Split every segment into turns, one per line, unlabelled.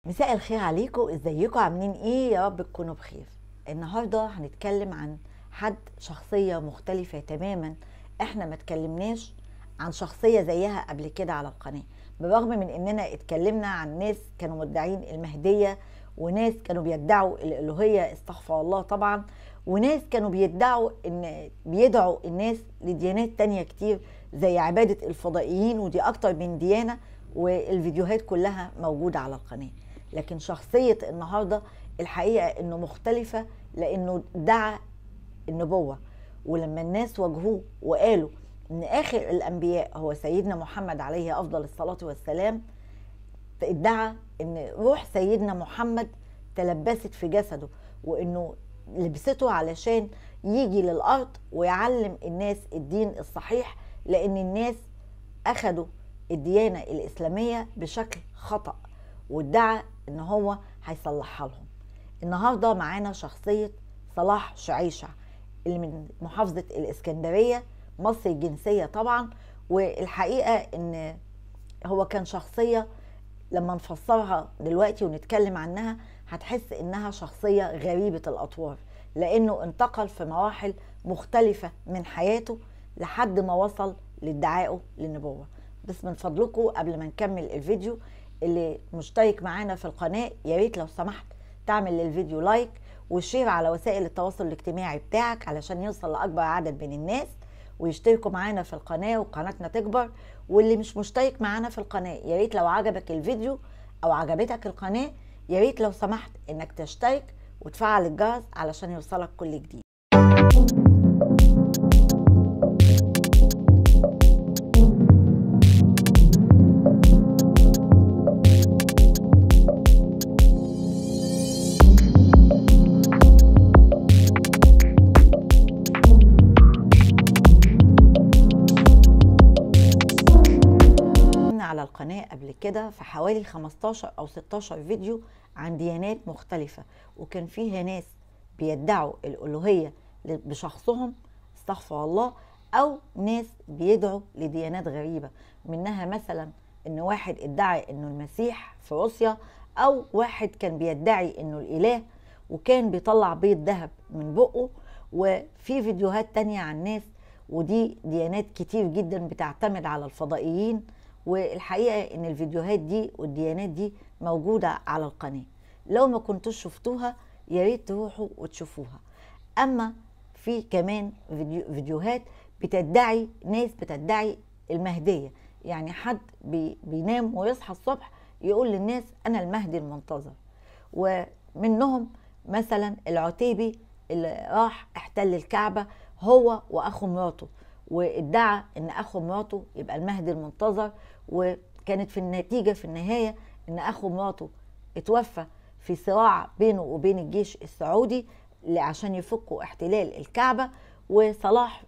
مساء الخير عليكم ازيكم عاملين ايه يا رب تكونوا بخير النهارده هنتكلم عن حد شخصيه مختلفه تماما احنا ما اتكلمناش عن شخصيه زيها قبل كده على القناه بالرغم من اننا اتكلمنا عن ناس كانوا مدعين المهديه وناس كانوا بيدعوا الالوهيه استغفر الله طبعا وناس كانوا بيدعوا ان بيدعوا الناس لديانات تانية كتير زي عباده الفضائيين ودي اكتر من ديانه والفيديوهات كلها موجوده على القناه لكن شخصية النهاردة الحقيقة انه مختلفة لانه دعا النبوة ولما الناس واجهوه وقالوا ان اخر الانبياء هو سيدنا محمد عليه افضل الصلاة والسلام ادعى ان روح سيدنا محمد تلبست في جسده وانه لبسته علشان يجي للارض ويعلم الناس الدين الصحيح لان الناس اخدوا الديانة الاسلامية بشكل خطأ وادعى ان هو هيصلحها لهم النهارده معانا شخصيه صلاح شعيشع اللي من محافظه الاسكندريه مصري الجنسيه طبعا والحقيقه ان هو كان شخصيه لما نفسرها دلوقتي ونتكلم عنها هتحس انها شخصيه غريبه الاطوار لانه انتقل في مراحل مختلفه من حياته لحد ما وصل لادعائه للنبوه بس من فضلكم قبل ما نكمل الفيديو اللي مشترك معانا في القناة يا ريت لو سمحت تعمل للفيديو لايك وشير على وسائل التواصل الاجتماعي بتاعك علشان يوصل لأكبر عدد من الناس ويشتركوا معانا في القناة وقناتنا تكبر واللي مش مشترك معانا في القناة يا ريت لو عجبك الفيديو أو عجبتك القناة يا ريت لو سمحت إنك تشترك وتفعل الجرس علشان يوصلك كل جديد على القناة قبل كده في حوالي 15 أو 16 فيديو عن ديانات مختلفة وكان فيها ناس بيدعوا الألوهية بشخصهم استغفر الله أو ناس بيدعوا لديانات غريبة منها مثلا إن واحد ادعى إنه المسيح في روسيا أو واحد كان بيدعي إنه الإله وكان بيطلع بيض ذهب من بقه وفي فيديوهات تانية عن ناس ودي ديانات كتير جدا بتعتمد على الفضائيين والحقيقه ان الفيديوهات دي والديانات دي موجوده على القناه لو ما كنتوش شفتوها يا ريت تروحوا وتشوفوها اما في كمان فيديو فيديوهات بتدعي ناس بتدعي المهديه يعني حد بي بينام ويصحى الصبح يقول للناس انا المهدي المنتظر ومنهم مثلا العتيبي اللي راح احتل الكعبه هو واخو مراته وادعى ان اخو مراته يبقى المهدي المنتظر وكانت في النتيجه في النهايه ان اخو مراته اتوفى في صراع بينه وبين الجيش السعودي عشان يفكوا احتلال الكعبه وصلاح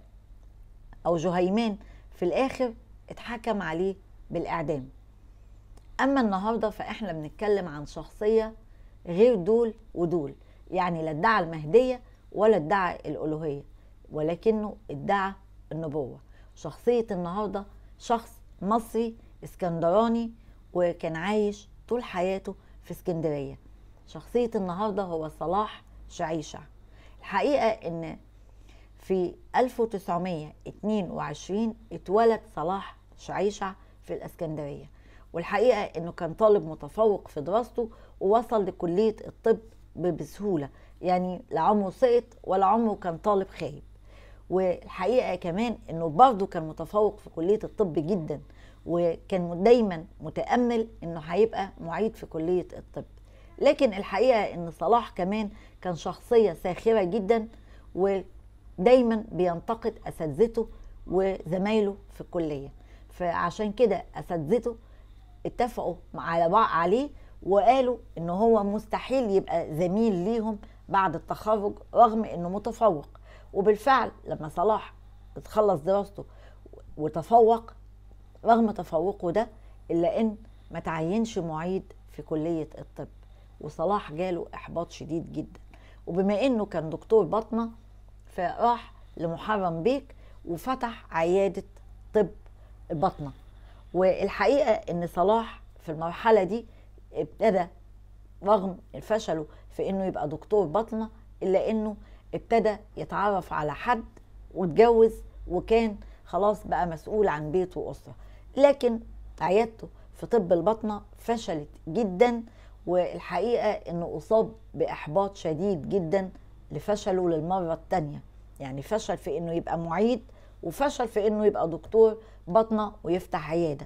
او جهيمان في الاخر اتحكم عليه بالاعدام اما النهارده فاحنا بنتكلم عن شخصيه غير دول ودول يعني لا ادعى المهديه ولا ادعى الالوهيه ولكنه ادعى النبوة شخصية النهاردة شخص مصري اسكندراني وكان عايش طول حياته في اسكندرية شخصية النهاردة هو صلاح شعيشع الحقيقة ان في 1922 اتولد صلاح شعيشع في الاسكندرية والحقيقة انه كان طالب متفوق في دراسته ووصل لكلية الطب بسهولة يعني لا عمره سقط ولا عمره كان طالب خايب والحقيقه كمان انه برضه كان متفوق في كليه الطب جدا وكان دايما متامل انه هيبقى معيد في كليه الطب لكن الحقيقه ان صلاح كمان كان شخصيه ساخره جدا ودايما بينتقد اساتذته وزمايله في الكليه فعشان كده اساتذته اتفقوا على بعض عليه وقالوا ان هو مستحيل يبقى زميل ليهم بعد التخرج رغم انه متفوق وبالفعل لما صلاح اتخلص دراسته وتفوق رغم تفوقه ده الا ان ما تعينش معيد في كليه الطب وصلاح جاله احباط شديد جدا وبما انه كان دكتور باطنه فراح لمحرم بيك وفتح عياده طب باطنه والحقيقه ان صلاح في المرحله دي ابتدى رغم فشله في انه يبقى دكتور بطنه الا انه ابتدى يتعرف على حد واتجوز وكان خلاص بقى مسؤول عن بيت واسره لكن عيادته في طب البطنه فشلت جدا والحقيقه انه اصاب باحباط شديد جدا لفشله للمره الثانيه يعني فشل في انه يبقى معيد وفشل في انه يبقى دكتور بطنه ويفتح عياده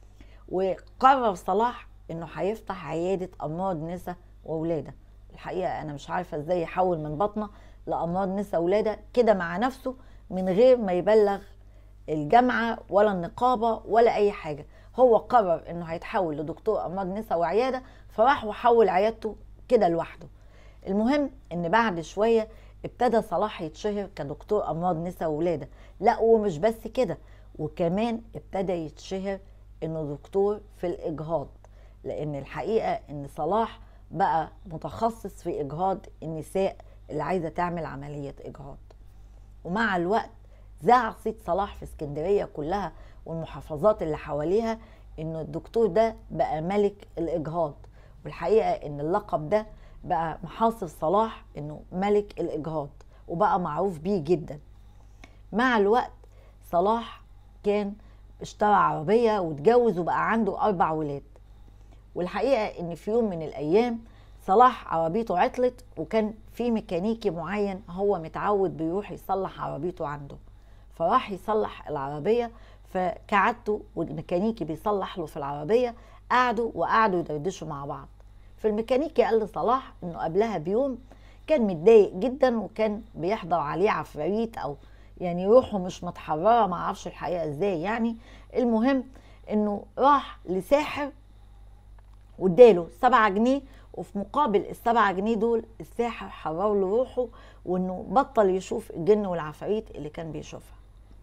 وقرر صلاح انه هيفتح عياده امراض نساء وولاده الحقيقه انا مش عارفه ازاي يحول من بطنه لامراض نساء ولاده كده مع نفسه من غير ما يبلغ الجامعه ولا النقابه ولا اي حاجه هو قرر انه هيتحول لدكتور امراض نساء وعياده فراح وحول عيادته كده لوحده المهم ان بعد شويه ابتدى صلاح يتشهر كدكتور امراض نساء وولاده لا ومش بس كده وكمان ابتدى يتشهر انه دكتور في الاجهاض لان الحقيقه ان صلاح بقى متخصص في اجهاض النساء اللي عايزه تعمل عمليه اجهاض ومع الوقت ذاع صيت صلاح في اسكندريه كلها والمحافظات اللي حواليها ان الدكتور ده بقى ملك الاجهاض والحقيقه ان اللقب ده بقى محاصر صلاح انه ملك الاجهاض وبقى معروف بيه جدا مع الوقت صلاح كان اشترى عربيه واتجوز وبقى عنده اربع ولاد والحقيقه ان في يوم من الايام صلاح عربيته عطلت وكان في ميكانيكي معين هو متعود بيروح يصلح عربيته عنده فراح يصلح العربيه فكعدته والميكانيكي بيصلح له في العربيه قعدوا وقعدوا يدردشوا مع بعض فالميكانيكي قال لصلاح انه قبلها بيوم كان متضايق جدا وكان بيحضر عليه عفاريت او يعني روحه مش متحرره ما اعرفش الحقيقه ازاي يعني المهم انه راح لساحر واداله سبعة جنيه وفي مقابل السبعة جنيه دول الساحر حرر له روحه وانه بطل يشوف الجن والعفاريت اللي كان بيشوفها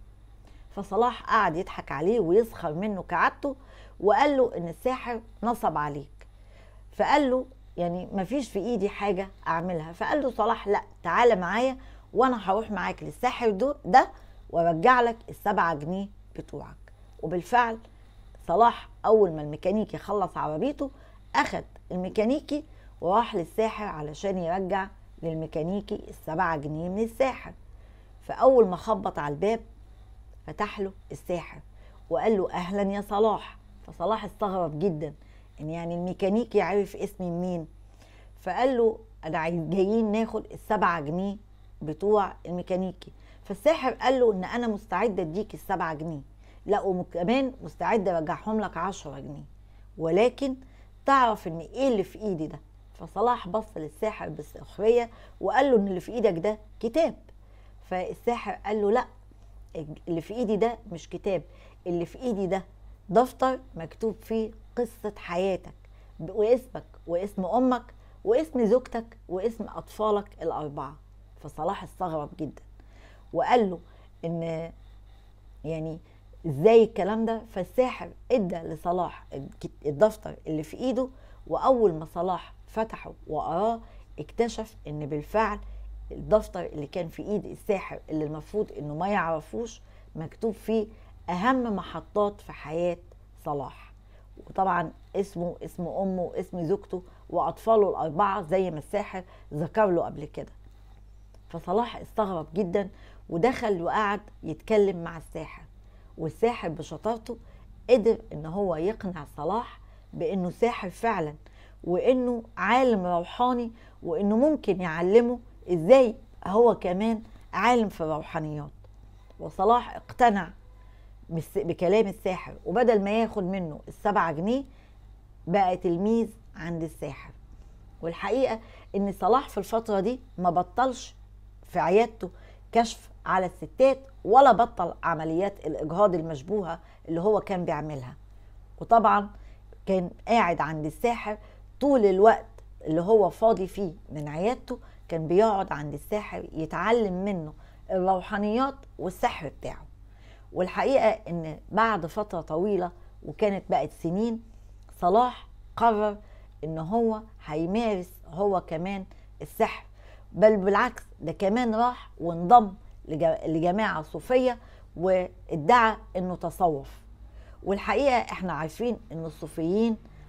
فصلاح قعد يضحك عليه ويسخر منه كعادته وقال له ان الساحر نصب عليك فقال له يعني مفيش في ايدي حاجه اعملها فقال له صلاح لا تعالى معايا وانا هروح معاك للساحر ده, ده وارجع لك السبعة جنيه بتوعك وبالفعل صلاح اول ما الميكانيكي خلص عربيته اخد الميكانيكي وراح للساحر علشان يرجع للميكانيكي السبعة جنيه من الساحر فاول ما خبط على الباب فتح له الساحر وقال له اهلا يا صلاح فصلاح استغرب جدا ان يعني الميكانيكي عارف اسمي مين فقال له انا جايين ناخد السبعة جنيه بتوع الميكانيكي فالساحر قال له ان انا مستعد اديك السبعة جنيه لا وكمان مستعد ارجعهم لك عشرة جنيه ولكن تعرف ان ايه اللي في ايدي ده فصلاح بص للساحر بالسخرية وقال له ان اللي في ايدك ده كتاب فالساحر قال له لا اللي في ايدي ده مش كتاب اللي في ايدي ده دفتر مكتوب فيه قصة حياتك واسمك واسم امك واسم زوجتك واسم اطفالك الاربعة فصلاح استغرب جدا وقال له ان يعني ازاي الكلام ده فالساحر ادى لصلاح الدفتر اللي في ايده واول ما صلاح فتحه وقراه اكتشف ان بالفعل الدفتر اللي كان في ايد الساحر اللي المفروض انه ما يعرفوش مكتوب فيه اهم محطات في حياه صلاح وطبعا اسمه اسم امه اسم زوجته واطفاله الاربعه زي ما الساحر ذكر له قبل كده فصلاح استغرب جدا ودخل وقعد يتكلم مع الساحر والساحر بشطارته قدر ان هو يقنع صلاح بانه ساحر فعلا وانه عالم روحاني وانه ممكن يعلمه ازاي هو كمان عالم في الروحانيات وصلاح اقتنع بكلام الساحر وبدل ما ياخد منه السبعة جنيه بقى تلميذ عند الساحر والحقيقة ان صلاح في الفترة دي ما بطلش في عيادته كشف على الستات ولا بطل عمليات الاجهاض المشبوهه اللي هو كان بيعملها وطبعا كان قاعد عند الساحر طول الوقت اللي هو فاضي فيه من عيادته كان بيقعد عند الساحر يتعلم منه الروحانيات والسحر بتاعه والحقيقه ان بعد فتره طويله وكانت بقت سنين صلاح قرر ان هو هيمارس هو كمان السحر بل بالعكس ده كمان راح وانضم لجماعة صوفية وادعى انه تصوف والحقيقة احنا عارفين ان الصوفيين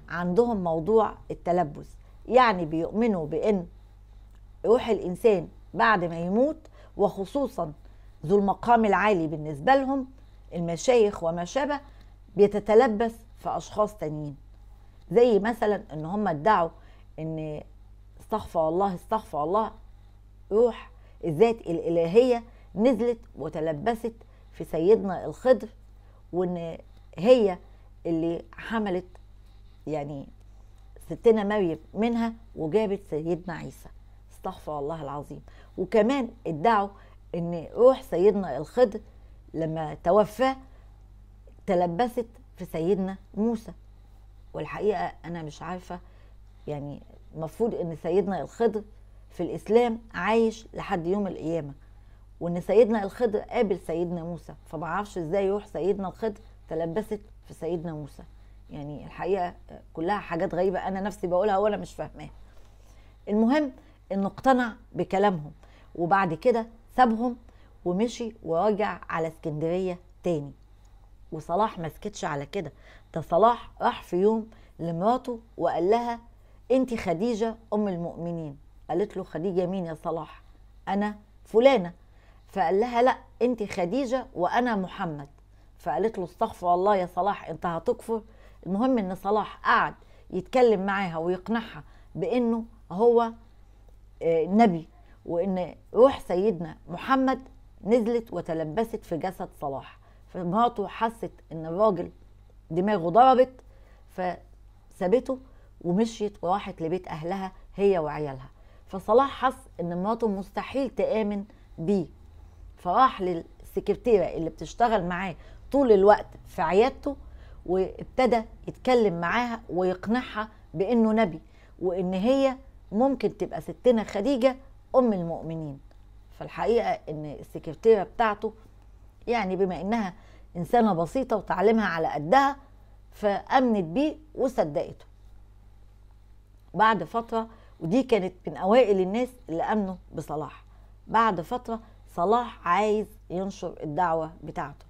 عندهم موضوع التلبس يعني بيؤمنوا بان روح الانسان بعد ما يموت وخصوصا ذو المقام العالي بالنسبه لهم المشايخ وما شابه بيتتلبس في اشخاص تانيين زي مثلا ان هم ادعوا ان استغفر الله استغفر الله روح الذات الالهيه نزلت وتلبست في سيدنا الخضر وان هي اللي حملت يعني ستنا مريم منها وجابت سيدنا عيسى استغفر الله العظيم وكمان ادعوا ان روح سيدنا الخضر لما توفى تلبست في سيدنا موسى والحقيقه انا مش عارفه يعني المفروض ان سيدنا الخضر في الاسلام عايش لحد يوم القيامه وان سيدنا الخضر قابل سيدنا موسى فما اعرفش ازاي روح سيدنا الخضر تلبست في سيدنا موسى يعني الحقيقه كلها حاجات غريبه انا نفسي بقولها وانا مش فاهماها المهم انه اقتنع بكلامهم وبعد كده سابهم ومشي ورجع على اسكندريه تاني وصلاح ما سكتش على كده ده صلاح راح في يوم لمراته وقال لها انت خديجه ام المؤمنين قالت له خديجه مين يا صلاح انا فلانه فقال لها لا انت خديجه وانا محمد فقالت له استغفر الله يا صلاح انت هتكفر المهم ان صلاح قعد يتكلم معاها ويقنعها بانه هو نبي وان روح سيدنا محمد نزلت وتلبست في جسد صلاح فمراته حست ان الراجل دماغه ضربت فسابته ومشيت وراحت لبيت اهلها هي وعيالها فصلاح حس ان مراته مستحيل تامن بيه فراح للسكرتيره اللي بتشتغل معاه طول الوقت في عيادته وابتدى يتكلم معاها ويقنعها بانه نبي وان هي ممكن تبقى ستنا خديجه ام المؤمنين فالحقيقه ان السكرتيره بتاعته يعني بما انها انسانه بسيطه وتعليمها على قدها فامنت بيه وصدقته بعد فتره ودي كانت من اوائل الناس اللي امنوا بصلاح بعد فتره صلاح عايز ينشر الدعوه بتاعته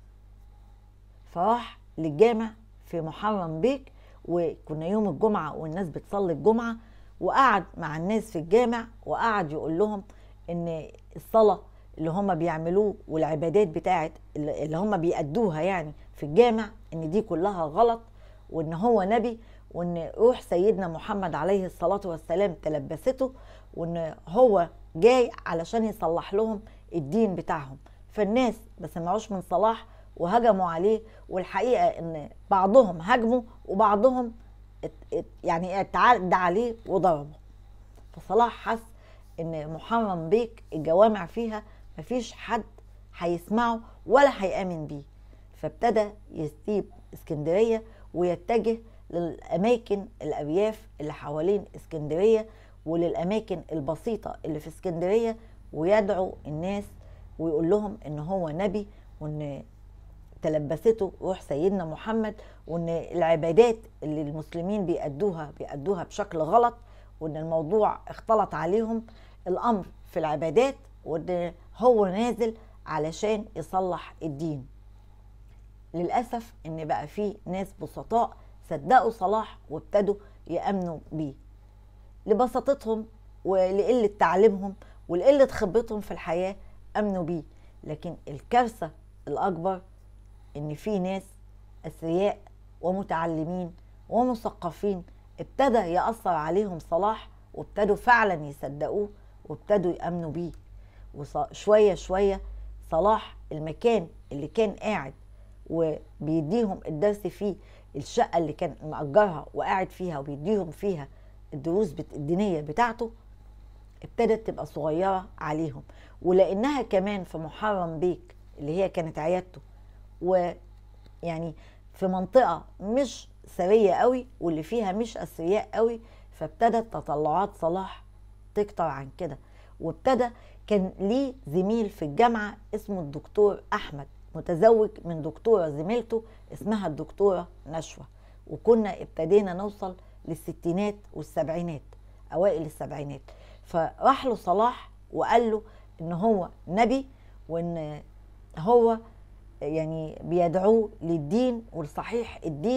فراح للجامع في محرم بيك وكنا يوم الجمعه والناس بتصلي الجمعه وقعد مع الناس في الجامع وقعد يقول لهم ان الصلاه اللي هم بيعملوه والعبادات بتاعت اللي هم بيأدوها يعني في الجامع ان دي كلها غلط وان هو نبي وان روح سيدنا محمد عليه الصلاه والسلام تلبسته وان هو جاي علشان يصلح لهم الدين بتاعهم فالناس ما سمعوش من صلاح وهجموا عليه والحقيقه ان بعضهم هاجموا وبعضهم يعني اتعدى عليه وضربه فصلاح حس ان محرم بيك الجوامع فيها مفيش حد هيسمعه ولا هيامن بيه فابتدى يسيب اسكندريه ويتجه للاماكن الارياف اللي حوالين اسكندريه وللاماكن البسيطه اللي في اسكندريه ويدعو الناس ويقول لهم ان هو نبي وان تلبسته روح سيدنا محمد وان العبادات اللي المسلمين بيأدوها بيأدوها بشكل غلط وان الموضوع اختلط عليهم الامر في العبادات وان هو نازل علشان يصلح الدين للاسف ان بقى في ناس بسطاء صدقوا صلاح وابتدوا يامنوا بيه لبساطتهم ولقله تعليمهم ولقله خبرتهم في الحياه امنوا بيه لكن الكارثه الاكبر ان في ناس اثرياء ومتعلمين ومثقفين ابتدى ياثر عليهم صلاح وابتدوا فعلا يصدقوه وابتدوا يامنوا بيه وشويه شويه صلاح المكان اللي كان قاعد وبيديهم الدرس فيه الشقه اللي كان مأجرها وقاعد فيها وبيديهم فيها الدروس الدينيه بتاعته ابتدت تبقى صغيره عليهم ولانها كمان في محرم بيك اللي هي كانت عيادته ويعني في منطقه مش سريه قوي واللي فيها مش اثرياء قوي فابتدت تطلعات صلاح تكتر عن كده وابتدى كان ليه زميل في الجامعه اسمه الدكتور احمد متزوج من دكتوره زميلته اسمها الدكتوره نشوى وكنا ابتدينا نوصل للستينات والسبعينات اوائل السبعينات فراح له صلاح وقال له ان هو نبي وان هو يعني بيدعوه للدين ولصحيح الدين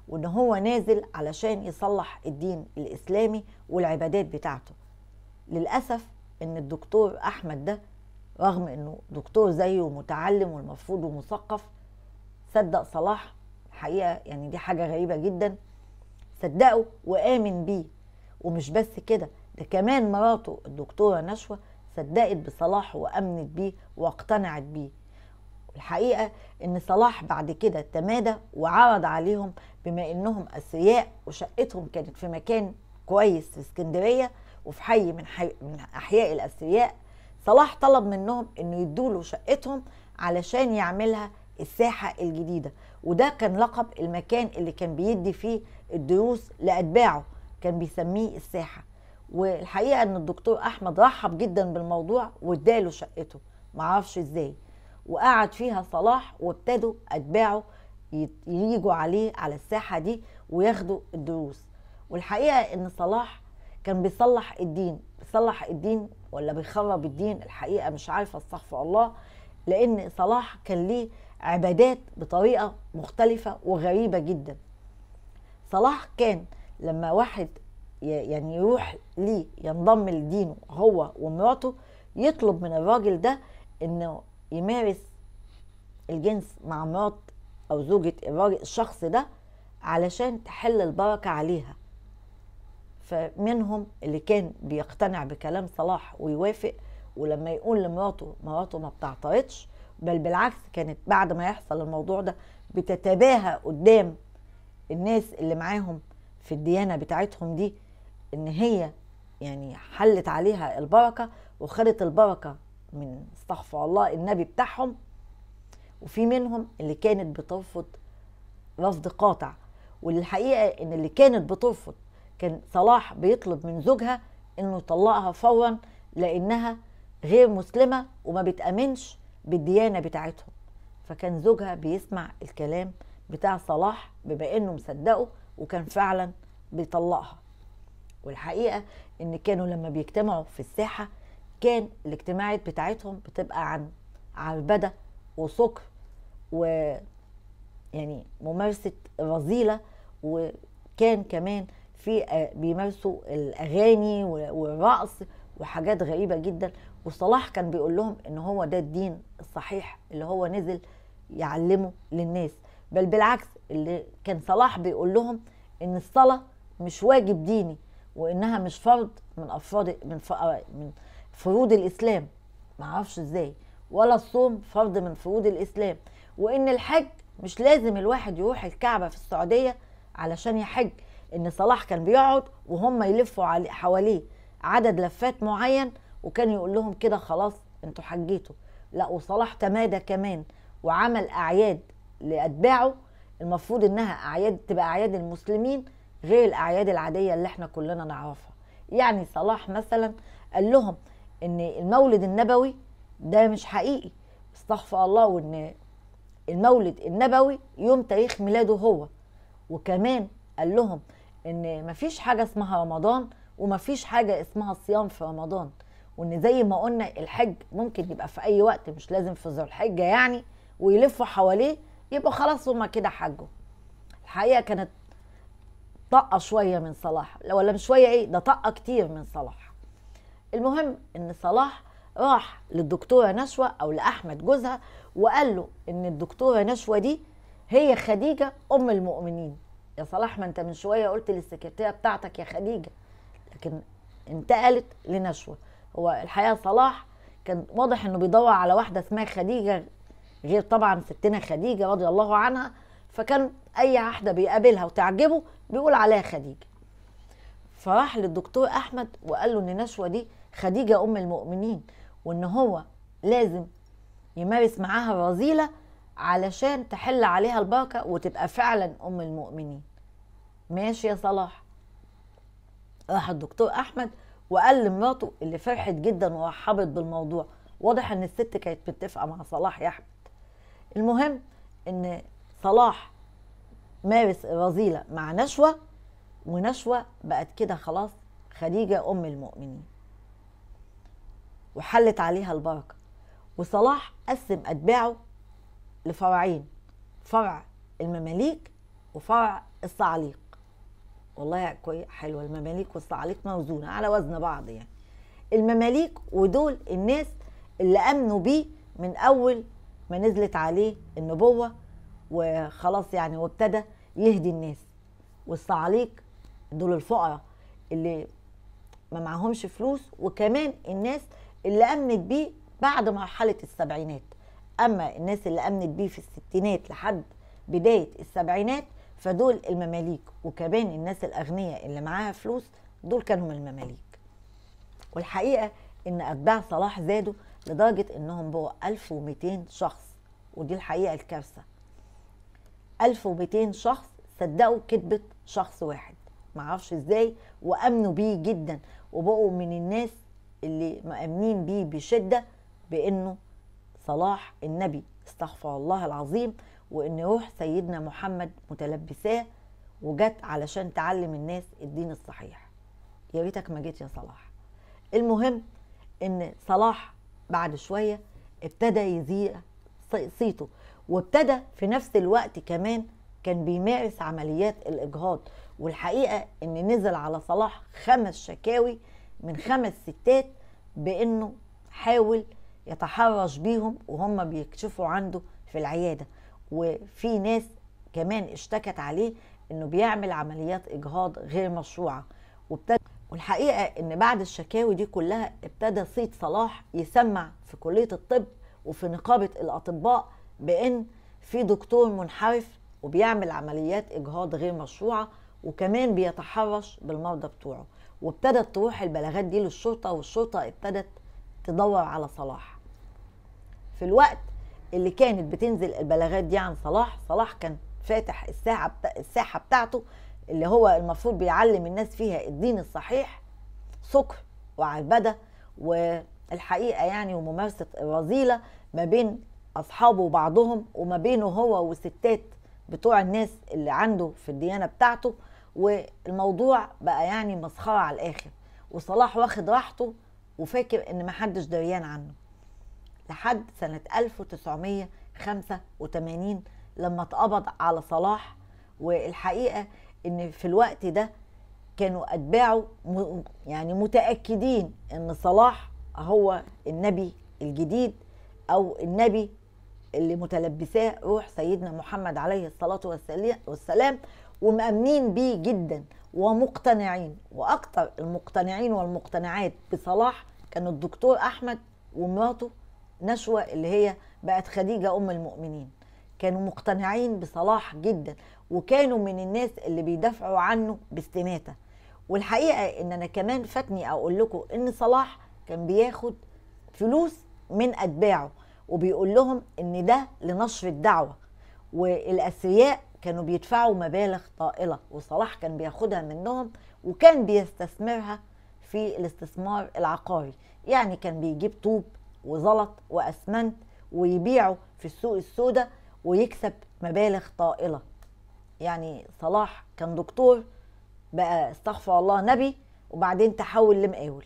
وان هو نازل علشان يصلح الدين الاسلامي والعبادات بتاعته للاسف ان الدكتور احمد ده رغم انه دكتور زيه متعلم والمفروض ومثقف صدق صلاح الحقيقه يعني دي حاجه غريبه جدا صدقه وامن بيه ومش بس كده ده كمان مراته الدكتوره نشوى صدقت بصلاح وامنت بيه واقتنعت بيه الحقيقه ان صلاح بعد كده تمادى وعرض عليهم بما انهم اثرياء وشقتهم كانت في مكان كويس في اسكندريه وفي حي من, حي من احياء الاثرياء صلاح طلب منهم انه يدوا له شقتهم علشان يعملها الساحه الجديده وده كان لقب المكان اللي كان بيدي فيه الدروس لاتباعه كان بيسميه الساحه والحقيقه ان الدكتور احمد رحب جدا بالموضوع واداله شقته معرفش ازاي وقعد فيها صلاح وابتدوا اتباعه ييجوا عليه على الساحه دي وياخدوا الدروس والحقيقه ان صلاح كان بيصلح الدين بيصلح الدين ولا بيخرب الدين الحقيقه مش عارفه استغفر الله لان صلاح كان ليه عبادات بطريقه مختلفه وغريبه جدا صلاح كان لما واحد يعني يروح ليه ينضم لدينه هو ومراته يطلب من الراجل ده انه يمارس الجنس مع مرات او زوجة الراجل الشخص ده علشان تحل البركة عليها فمنهم اللي كان بيقتنع بكلام صلاح ويوافق ولما يقول لمراته مراته ما بتعترضش بل بالعكس كانت بعد ما يحصل الموضوع ده بتتباهى قدام الناس اللي معاهم في الديانه بتاعتهم دي ان هي يعني حلت عليها البركه وخدت البركه من استغفر الله النبي بتاعهم وفي منهم اللي كانت بترفض رفض قاطع والحقيقه ان اللي كانت بترفض كان صلاح بيطلب من زوجها انه يطلقها فورا لانها غير مسلمه وما بتامنش بالديانه بتاعتهم فكان زوجها بيسمع الكلام بتاع صلاح بما انه مصدقه وكان فعلا بيطلقها والحقيقه ان كانوا لما بيجتمعوا في الساحه كان الاجتماعات بتاعتهم بتبقى عن عربده وسكر و يعني ممارسه رذيله وكان كمان في بيمارسوا الاغاني والرقص وحاجات غريبه جدا وصلاح كان بيقول لهم ان هو ده الدين الصحيح اللي هو نزل يعلمه للناس بل بالعكس اللي كان صلاح بيقول لهم ان الصلاه مش واجب ديني وانها مش فرض من افراد من من فروض الاسلام ما اعرفش ازاي ولا الصوم فرض من فروض الاسلام وان الحج مش لازم الواحد يروح الكعبه في السعوديه علشان يحج ان صلاح كان بيقعد وهم يلفوا حواليه عدد لفات معين وكان يقول لهم كده خلاص انتوا حجيتوا لا وصلاح تمادى كمان وعمل اعياد لاتباعه المفروض انها اعياد تبقى اعياد المسلمين غير الاعياد العاديه اللي احنا كلنا نعرفها يعني صلاح مثلا قال لهم ان المولد النبوي ده مش حقيقي استغفر الله وان المولد النبوي يوم تاريخ ميلاده هو وكمان قال لهم ان مفيش حاجه اسمها رمضان ومفيش حاجه اسمها صيام في رمضان وان زي ما قلنا الحج ممكن يبقى في اي وقت مش لازم في ذو الحجه يعني ويلفوا حواليه يبقى خلاص هما كده حجوا الحقيقه كانت طاقه شويه من صلاح ولا مش شويه ايه ده طاقه كتير من صلاح المهم ان صلاح راح للدكتوره نشوى او لاحمد جوزها وقال له ان الدكتوره نشوى دي هي خديجه ام المؤمنين يا صلاح ما انت من شويه قلت للسكرتيره بتاعتك يا خديجه لكن انتقلت لنشوى هو الحقيقه صلاح كان واضح انه بيدور على واحده اسمها خديجه غير طبعا ستنا خديجه رضي الله عنها فكان اي واحده بيقابلها وتعجبه بيقول عليها خديجه فراح للدكتور احمد وقال له ان نشوى دي خديجه ام المؤمنين وان هو لازم يمارس معاها الرذيله علشان تحل عليها البركه وتبقى فعلا ام المؤمنين ماشي يا صلاح راح الدكتور احمد وقال لمراته اللي فرحت جدا ورحبت بالموضوع واضح ان الست كانت متفقه مع صلاح يا احمد المهم ان صلاح مارس الرذيله مع نشوه ونشوه بقت كده خلاص خديجه ام المؤمنين وحلت عليها البركه وصلاح قسم اتباعه لفرعين فرع المماليك وفرع الصعاليق والله كويس حلوه المماليك والصعاليق موزونه على وزن بعض يعني المماليك ودول الناس اللي امنوا بيه من اول ما نزلت عليه النبوه وخلاص يعني وابتدى يهدي الناس والصعاليق دول الفقراء اللي ما معهمش فلوس وكمان الناس اللي امنت بيه بعد مرحله السبعينات اما الناس اللي امنت بيه في الستينات لحد بدايه السبعينات فدول المماليك وكمان الناس الاغنياء اللي معاها فلوس دول كانوا من المماليك والحقيقه ان اتباع صلاح زادوا لدرجه انهم بقوا 1200 شخص ودي الحقيقه الكارثه 1200 شخص صدقوا كذبه شخص واحد معرفش ازاي وامنوا بيه جدا وبقوا من الناس اللي مأمنين بيه بشده بانه صلاح النبي استغفر الله العظيم وان روح سيدنا محمد متلبساه وجت علشان تعلم الناس الدين الصحيح يا ريتك ما جيت يا صلاح المهم ان صلاح بعد شويه ابتدى يذيع صيته وابتدى في نفس الوقت كمان كان بيمارس عمليات الاجهاض والحقيقه ان نزل على صلاح خمس شكاوي من خمس ستات بانه حاول يتحرش بيهم وهم بيكشفوا عنده في العياده وفي ناس كمان اشتكت عليه انه بيعمل عمليات اجهاض غير مشروعه وابتدى والحقيقه ان بعد الشكاوي دي كلها ابتدى صيت صلاح يسمع في كليه الطب وفي نقابه الاطباء بان في دكتور منحرف وبيعمل عمليات اجهاض غير مشروعه وكمان بيتحرش بالمرضى بتوعه وابتدت تروح البلاغات دي للشرطه والشرطه ابتدت تدور على صلاح في الوقت اللي كانت بتنزل البلاغات دي عن صلاح صلاح كان فاتح الساحه بتا... الساحه بتاعته اللي هو المفروض بيعلم الناس فيها الدين الصحيح سكر وعربده والحقيقه يعني وممارسه الرذيله ما بين اصحابه وبعضهم وما بينه هو والستات بتوع الناس اللي عنده في الديانه بتاعته والموضوع بقى يعني مسخره على الاخر وصلاح واخد راحته وفاكر ان محدش دريان عنه لحد سنة 1985 لما اتقبض على صلاح والحقيقة ان في الوقت ده كانوا اتباعه يعني متأكدين ان صلاح هو النبي الجديد او النبي اللي متلبساه روح سيدنا محمد عليه الصلاة والسلام ومأمنين بيه جدا ومقتنعين واكثر المقتنعين والمقتنعات بصلاح كان الدكتور احمد ومراته نشوة اللي هي بقت خديجة أم المؤمنين كانوا مقتنعين بصلاح جدا وكانوا من الناس اللي بيدافعوا عنه باستماتة والحقيقة ان انا كمان فاتني اقول لكم ان صلاح كان بياخد فلوس من اتباعه وبيقول لهم ان ده لنشر الدعوة والاثرياء كانوا بيدفعوا مبالغ طائلة وصلاح كان بياخدها منهم وكان بيستثمرها في الاستثمار العقاري يعني كان بيجيب طوب وزلط واسمنت ويبيعه في السوق السوداء ويكسب مبالغ طائله يعني صلاح كان دكتور بقى استغفر الله نبي وبعدين تحول لمقاول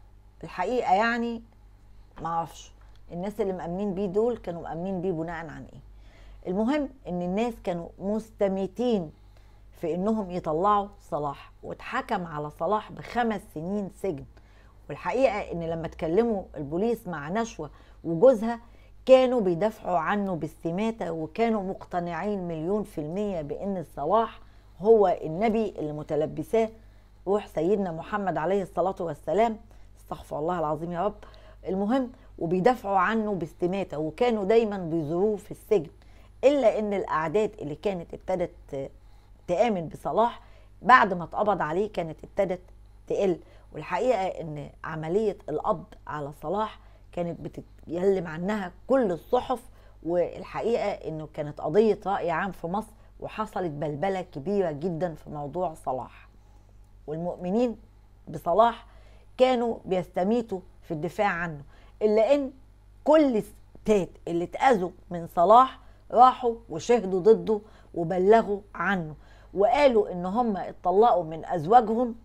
الحقيقه يعني ما اعرفش الناس اللي مأمنين بيه دول كانوا مأمنين بيه بناء عن ايه المهم ان الناس كانوا مستميتين في انهم يطلعوا صلاح واتحكم على صلاح بخمس سنين سجن والحقيقه ان لما اتكلموا البوليس مع نشوه وجوزها كانوا بيدافعوا عنه باستماته وكانوا مقتنعين مليون في الميه بان الصلاح هو النبي اللي متلبساه روح سيدنا محمد عليه الصلاه والسلام استغفر الله العظيم يا رب المهم وبيدافعوا عنه باستماته وكانوا دايما بيزوروه في السجن الا ان الاعداد اللي كانت ابتدت تامن بصلاح بعد ما اتقبض عليه كانت ابتدت تقل والحقيقه ان عمليه القبض على صلاح كانت بتتكلم عنها كل الصحف والحقيقه انه كانت قضيه راي عام في مصر وحصلت بلبله كبيره جدا في موضوع صلاح والمؤمنين بصلاح كانوا بيستميتوا في الدفاع عنه الا ان كل الستات اللي اتاذوا من صلاح راحوا وشهدوا ضده وبلغوا عنه وقالوا ان هم اتطلقوا من ازواجهم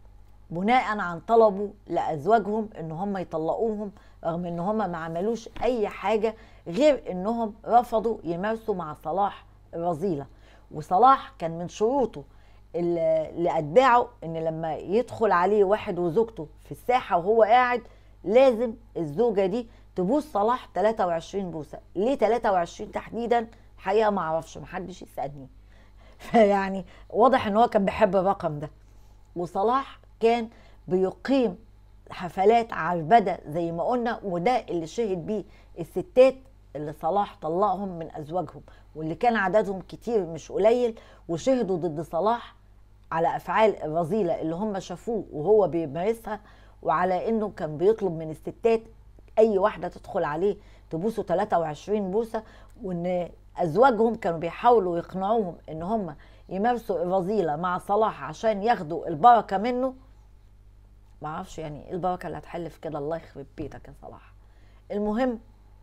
بناء عن طلبوا لازواجهم ان هم يطلقوهم رغم ان هم ما عملوش اي حاجه غير انهم رفضوا يمارسوا مع صلاح الرذيله وصلاح كان من شروطه اللي لاتباعه ان لما يدخل عليه واحد وزوجته في الساحه وهو قاعد لازم الزوجه دي تبوس صلاح 23 بوسه ليه 23 تحديدا الحقيقه ما اعرفش محدش يسالني فيعني واضح ان هو كان بيحب الرقم ده وصلاح كان بيقيم حفلات عربده زي ما قلنا وده اللي شهد بيه الستات اللي صلاح طلقهم من ازواجهم واللي كان عددهم كتير مش قليل وشهدوا ضد صلاح على افعال الرذيله اللي هم شافوه وهو بيمارسها وعلى انه كان بيطلب من الستات اي واحده تدخل عليه تبوسه 23 بوسه وان ازواجهم كانوا بيحاولوا يقنعوهم ان هم يمارسوا الرذيله مع صلاح عشان ياخدوا البركه منه ما اعرفش يعني ايه البركه اللي هتحل في كده الله يخرب بيتك يا صلاح المهم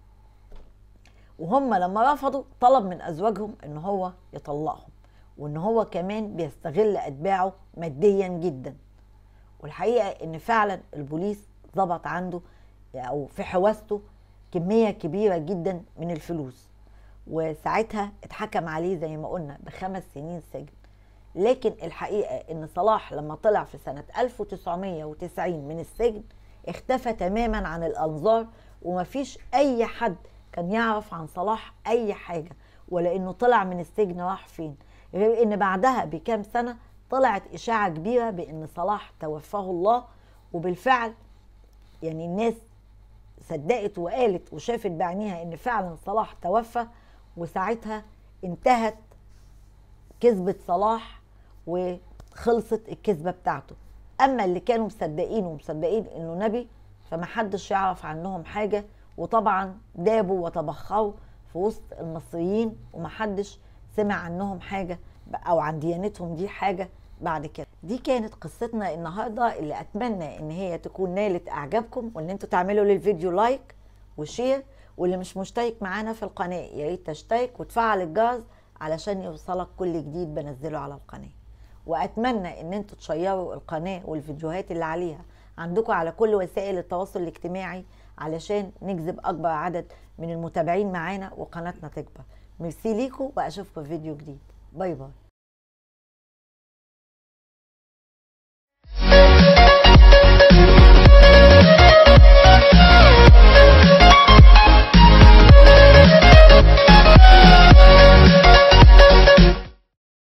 وهم لما رفضوا طلب من ازواجهم ان هو يطلقهم وان هو كمان بيستغل اتباعه ماديا جدا والحقيقه ان فعلا البوليس ضبط عنده او في حواسته كميه كبيره جدا من الفلوس وساعتها اتحكم عليه زي ما قلنا بخمس سنين سجن لكن الحقيقه ان صلاح لما طلع في سنه 1990 من السجن اختفى تماما عن الانظار ومفيش اي حد كان يعرف عن صلاح اي حاجه ولا انه طلع من السجن راح فين غير ان بعدها بكام سنه طلعت اشاعه كبيره بان صلاح توفاه الله وبالفعل يعني الناس صدقت وقالت وشافت بعينيها ان فعلا صلاح توفى وساعتها انتهت كذبة صلاح وخلصت الكذبة بتاعته اما اللي كانوا مصدقين ومصدقين انه نبي فمحدش يعرف عنهم حاجة وطبعا دابوا وتبخروا في وسط المصريين ومحدش سمع عنهم حاجة او عن ديانتهم دي حاجة بعد كده دي كانت قصتنا النهاردة اللي اتمنى ان هي تكون نالت اعجابكم وان انتوا تعملوا للفيديو لايك وشير واللي مش مشترك معانا في القناة يا ريت تشترك وتفعل الجرس علشان يوصلك كل جديد بنزله على القناة واتمنى ان انتوا تشيروا القناة والفيديوهات اللي عليها عندكم على كل وسائل التواصل الاجتماعي علشان نجذب اكبر عدد من المتابعين معانا وقناتنا تكبر ميرسي ليكم واشوفكم في فيديو جديد باي باي